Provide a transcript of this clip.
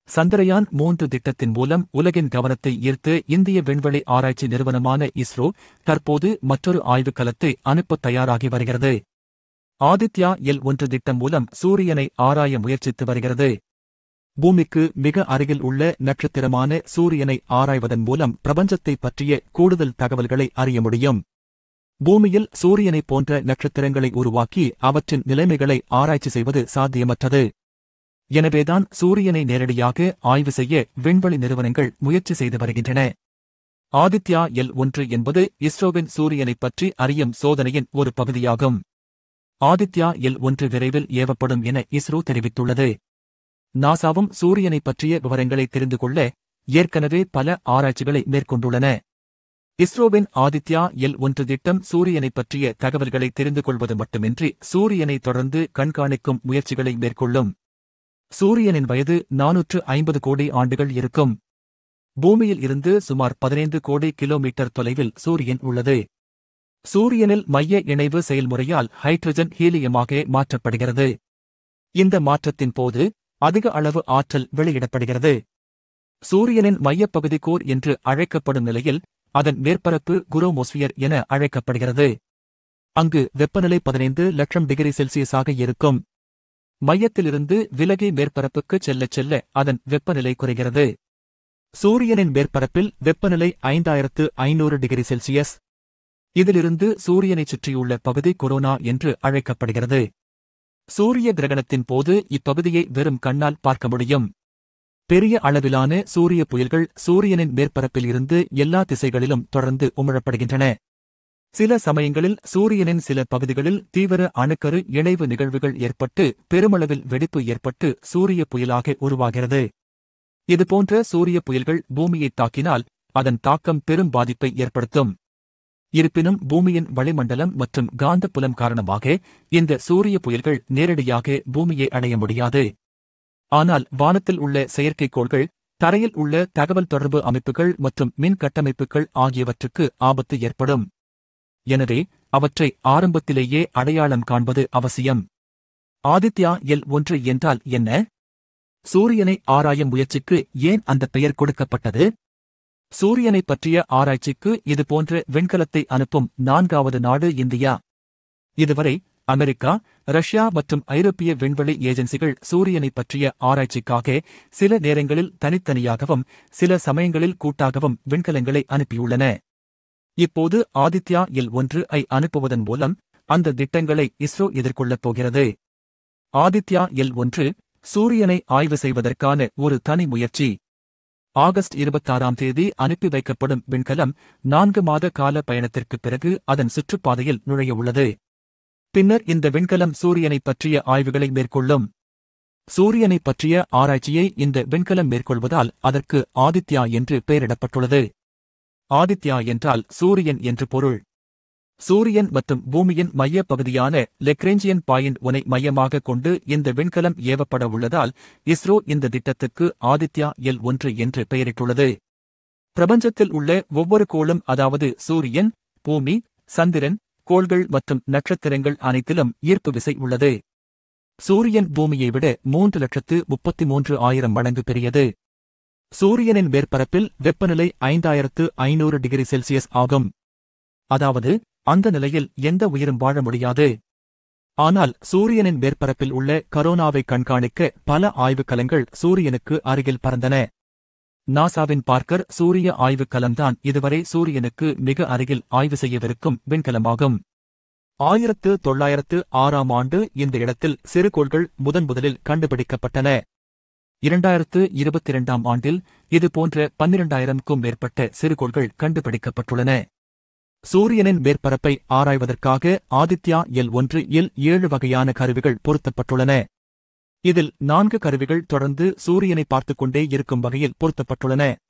சந்திரயான் மூன்று திட்டத்தின் மூலம் உலகின் கவனத்தை ஈர்த்து இந்திய விண்வெளி ஆராய்ச்சி நிறுவனமான இஸ்ரோ தற்போது மற்றொரு ஆய்வுக்கலத்தை அனுப்பத் தயாராகி வருகிறது ஆதித்யா எல் ஒன்று திட்டம் மூலம் சூரியனை ஆராய முயற்சித்து வருகிறது பூமிக்கு மிக அருகில் உள்ள நட்சத்திரமான சூரியனை ஆராய்வதன் மூலம் பிரபஞ்சத்தை பற்றிய கூடுதல் தகவல்களை அறிய முடியும் பூமியில் சூரியனைப் போன்ற நட்சத்திரங்களை உருவாக்கி அவற்றின் நிலைமைகளை ஆராய்ச்சி செய்வது சாத்தியமற்றது எனவேதான் சூரியனை நேரடியாக ஆய்வு செய்ய விண்வெளி நிறுவனங்கள் முயற்சி செய்து வருகின்றன ஆதித்யா எல் ஒன்று என்பது இஸ்ரோவின் சூரியனைப் பற்றி அறியும் சோதனையின் ஒரு பகுதியாகும் ஆதித்யா எல் ஒன்று விரைவில் ஏவப்படும் என இஸ்ரோ தெரிவித்துள்ளது நாசாவும் சூரியனைப் பற்றிய விவரங்களை தெரிந்து கொள்ள ஏற்கனவே பல ஆராய்ச்சிகளை மேற்கொண்டுள்ளன இஸ்ரோவின் ஆதித்யா எல் ஒன்று திட்டம் சூரியனைப் பற்றிய தகவல்களை தெரிந்து கொள்வது மட்டுமின்றி சூரியனை தொடர்ந்து கண்காணிக்கும் முயற்சிகளை மேற்கொள்ளும் சூரியனின் வயது நானூற்று ஐம்பது கோடி ஆண்டுகள் இருக்கும் பூமியில் இருந்து சுமார் பதினைந்து கோடி கிலோமீட்டர் தொலைவில் சூரியன் உள்ளது சூரியனில் மைய இணைவு செயல்முறையால் ஹைட்ரஜன் ஹீலியமாக மாற்றப்படுகிறது இந்த மாற்றத்தின் போது அதிக அளவு ஆற்றல் வெளியிடப்படுகிறது சூரியனின் மையப்பகுதி கோர் என்று அழைக்கப்படும் நிலையில் அதன் மேற்பரப்பு குரோமோஸ்பியர் என அழைக்கப்படுகிறது அங்கு வெப்பநிலை பதினைந்து லட்சம் டிகிரி செல்சியஸாக இருக்கும் மையத்திலிருந்து விலகி மேற்பரப்புக்கு செல்லச் செல்ல அதன் வெப்பநிலை குறைகிறது சூரியனின் மேற்பரப்பில் வெப்பநிலை ஐந்தாயிரத்து ஐநூறு டிகிரி செல்சியஸ் இதிலிருந்து சூரியனைச் சுற்றியுள்ள பகுதி கொரோனா என்று அழைக்கப்படுகிறது சூரிய கிரகணத்தின் போது இப்பகுதியை வெறும் கண்ணால் பார்க்க முடியும் பெரிய அளவிலான சூரிய புயல்கள் சூரியனின் மேற்பரப்பில் இருந்து எல்லா திசைகளிலும் தொடர்ந்து உமிழப்படுகின்றன சில சமயங்களில் சூரியனின் சில பகுதிகளில் தீவிர அணுக்கரு இணைவு நிகழ்வுகள் ஏற்பட்டு பெருமளவில் வெடிப்பு ஏற்பட்டு சூரிய புயலாக உருவாகிறது இதுபோன்ற சூரிய புயல்கள் பூமியை தாக்கினால் அதன் தாக்கம் பெரும் பாதிப்பை ஏற்படுத்தும் இருப்பினும் பூமியின் வளிமண்டலம் மற்றும் காந்தப்புலம் காரணமாக இந்த சூரிய புயல்கள் நேரடியாக பூமியை அடைய முடியாது ஆனால் வானத்தில் உள்ள செயற்கைக்கோள்கள் தரையில் உள்ள தகவல் தொடர்பு அமைப்புகள் மற்றும் மின் கட்டமைப்புகள் ஆகியவற்றுக்கு ஆபத்து ஏற்படும் எனவே அவற்றை ஆரம்பத்திலேயே அடையாளம் காண்பது அவசியம் ஆதித்யா எல் ஒன்று என்றால் என்ன சூரியனை ஆராயும் முயற்சிக்கு ஏன் அந்த பெயர் கொடுக்கப்பட்டது சூரியனைப் பற்றிய ஆராய்ச்சிக்கு இதுபோன்ற விண்கலத்தை அனுப்பும் நான்காவது நாடு இந்தியா இதுவரை அமெரிக்கா ரஷ்யா மற்றும் ஐரோப்பிய விண்வெளி ஏஜென்சிகள் சூரியனைப் பற்றிய ஆராய்ச்சிக்காக சில நேரங்களில் தனித்தனியாகவும் சில சமயங்களில் கூட்டாகவும் விண்கலங்களை அனுப்பியுள்ளன இப்போது ஆதித்யா எல் ஒன்று ஐ அனுப்புவதன் மூலம் அந்த திட்டங்களை இஸ்ரோ எதிர்கொள்ளப் போகிறது ஆதித்யா எல் ஒன்று சூரியனை ஆய்வு செய்வதற்கான ஒரு தனி முயற்சி ஆகஸ்ட் இருபத்தாறாம் தேதி அனுப்பி வைக்கப்படும் விண்கலம் நான்கு மாத கால பயணத்திற்குப் பிறகு அதன் சுற்றுப்பாதையில் நுழைய உள்ளது பின்னர் இந்த விண்கலம் சூரியனைப் பற்றிய ஆய்வுகளை மேற்கொள்ளும் சூரியனைப் பற்றிய ஆராய்ச்சியை இந்த விண்கலம் மேற்கொள்வதால் அதற்கு ஆதித்யா என்று பெயரிடப்பட்டுள்ளது ஆதித்யா என்றால் சூரியன் என்று பொருள் சூரியன் மற்றும் பூமியின் மையப் பகுதியான லெக்ரேஞ்சியன் பாயிண்ட் ஒனை மையமாக கொண்டு இந்த விண்கலம் ஏவப்பட உள்ளதால் இஸ்ரோ இந்த திட்டத்துக்கு ஆதித்யா எல் ஒன்று என்று பெயரிட்டுள்ளது பிரபஞ்சத்தில் உள்ள ஒவ்வொரு கோளும் அதாவது சூரியன் பூமி சந்திரன் கோள்கள் மற்றும் நட்சத்திரங்கள் அனைத்திலும் ஈர்ப்பு விசை உள்ளது சூரியன் பூமியை விட மூன்று லட்சத்து முப்பத்தி மூன்று ஆயிரம் மடங்கு பெரியது சூரியனின் மேற்பரப்பில் வெப்பநிலை ஐந்தாயிரத்து ஐநூறு டிகிரி செல்சியஸ் ஆகும் அதாவது அந்த நிலையில் எந்த உயிரும் வாழ முடியாது ஆனால் சூரியனின் மேற்பரப்பில் உள்ள கரோனாவை கண்காணிக்க பல ஆய்வுக்கலங்கள் சூரியனுக்கு அருகில் பறந்தன நாசாவின் பார்க்கர் சூரிய ஆய்வுக்கலம்தான் இதுவரை சூரியனுக்கு மிக அருகில் ஆய்வு செய்யவிருக்கும் விண்கலமாகும் ஆயிரத்து தொள்ளாயிரத்து ஆறாம் ஆண்டு இந்த இடத்தில் சிறுகோள்கள் முதன் முதலில் கண்டுபிடிக்கப்பட்டன இரண்டாயிரத்து இருபத்தி இரண்டாம் ஆண்டில் இதுபோன்ற பன்னிரண்டாயிரம்க்கும் மேற்பட்ட சிறுகோள்கள் கண்டுபிடிக்கப்பட்டுள்ளன சூரியனின் மேற்பரப்பை ஆராய்வதற்காக ஆதித்யா எல் ஒன்று இல் ஏழு வகையான கருவிகள் பொருத்தப்பட்டுள்ளன இதில் நான்கு கருவிகள் தொடர்ந்து சூரியனை பார்த்துக் கொண்டே இருக்கும் வகையில் பொருத்தப்பட்டுள்ளன